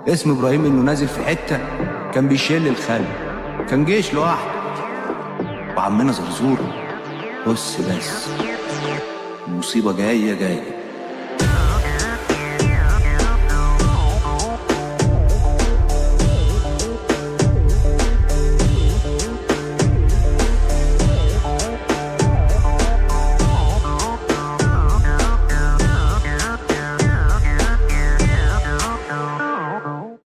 اسم ابراهيم انه نازل في حته كان بيشيل الخل كان جيش لوحده وعمنا زرزور بص بس المصيبه جايه جايه